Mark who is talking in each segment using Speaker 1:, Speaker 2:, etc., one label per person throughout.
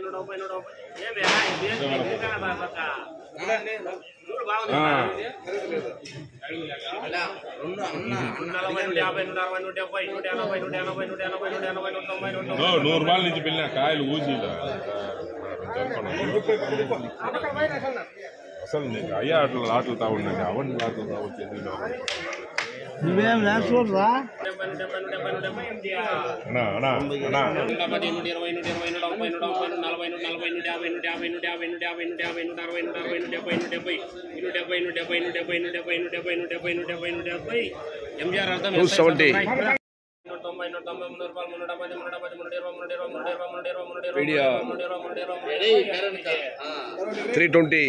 Speaker 1: నూట ముప్పై నూట ముప్పై ఏమి చూడు బాగుంది నలభై నూట యాభై నూట అరవై నూట డెబ్బై నూట ఎనభై నూట ఎనభై నూట ఎనభై నూట ఎనభై నూట తొంభై నూట
Speaker 2: ఓ, నూరు రూపాయల నుంచి పిల్ల కాయలు ఊసిలా అసలు నీకు అయ్యా ఆటలు ఆటలు తా ఉండండి అవన్నీ ఆటలు తా వచ్చేది
Speaker 3: నువ్వేం లే చూడరా
Speaker 1: డెబ్బై నూట డెబ్బై నూట డెబ్బై నూట డెబ్బై ఎనిమిది
Speaker 2: అన్నా అన్నా అన్నా
Speaker 1: నూట పది నూట ఇరవై నూట ఇరవై నూట ముప్పై నూట ముప్పై నూట నలభై నూట నలభై నూట యాభై నూట యాభై నూట యాభై నూట యాభై నూట యాభై నూట అరవై నూట అరవై నూట డెబ్బై నూట డెబ్బై నూట డెబ్బై నూట డెబ్బై నూట డెబ్బై నూట డెబ్బై నూట డెబ్బై నూట డెబ్బై నూట డెబ్బై నూట డెబ్బై ఎంజీఆర్ అర్థం
Speaker 4: Two seventy.
Speaker 1: నూట తొంభై నూట తొంభై మూడు రూపాయలు మూడు డెబ్బై మూడు డెబ్బై మూడు ఇరవై మూడు ఇరవై మూడు ఇరవై మూడు ఇరవై మూడు ఇరవై
Speaker 4: Video.
Speaker 1: మూడు ఇరవై మూడు ఇరవై మూడు ఇరవై
Speaker 4: త్రీ ట్వంటీ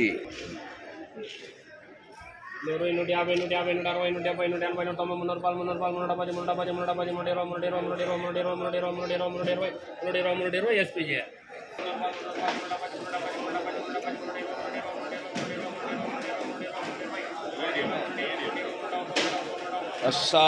Speaker 1: ఇరవై నూట యాభై నూట యాభై నూట అరవై నూట డెబ్బై నూట ఎనభై నూట తొంభై మూడు రూపాయలు మూడు రూపాయలు మూడు పది మూడు పది మూడు పది మూడు ఇరవై మూడు ఇరవై మూడు ఇరవై మూడు ఇరవై మూడు ఇరవై మూడు ఇరవై మూడు ఇరవై మూడు ఇరవై మూడు ఇరవై ఎస్పీజీ
Speaker 4: అస్సా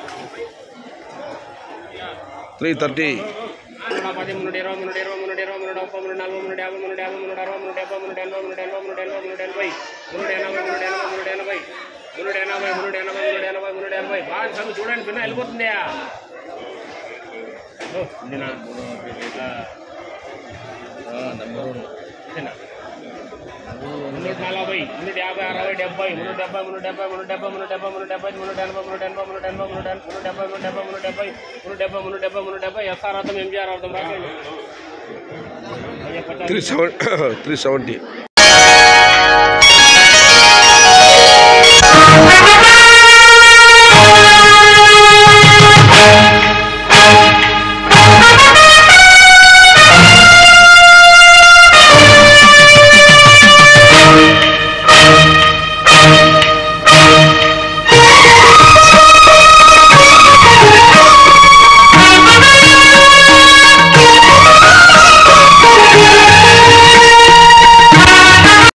Speaker 4: త్రీ థర్టీ
Speaker 1: నూట పది మూడు ఇరవై మూడు ఇరవై మూడు ఇరవై మూడు ముప్పై మూడు నలభై మూడు యాభై మూడు యాభై మూడు అరవై మూడు డెబ్బై మూడు ఎనభై మూడు ఎనభై మూడు ఎనభై మూడు ఎనభై మూడు ఎనభై మూడు ఎనభై మూడు ఎనభై మూడు ఎనభై మూడు ఎనభై మూడు ఎనభై మూడు ఎనభై బాగా చదువు చూడండి పిన్న వెళ్ళిపోతుందా ఓ, ఇందినా? ఇందినా? మున్నూట నలభై మున్నూట యాభై అరవై డెబ్బై మున్నూట డెబ్బై మున్నూట డెబ్బై మున్నూట డెబ్బై మున్నూట డెబ్బై మున్నూట డెబ్బై మున్నూట ఎనభై మున్నూట ఎనభై మున్నూట ఎనభై మున్నూట మున్నూట డెబ్బై మున్నూట డెబ్బై మున్నూట డెబ్బై మున్నూట డెబ్బై మున్నూట డెబ్బై మున్నూట డెబ్బై ఎస్ఆర్ అర్థం ఎంజీఆర్ అర్థం రాకండి
Speaker 4: త్రీ సెవెన్ త్రీ సెవెంటీ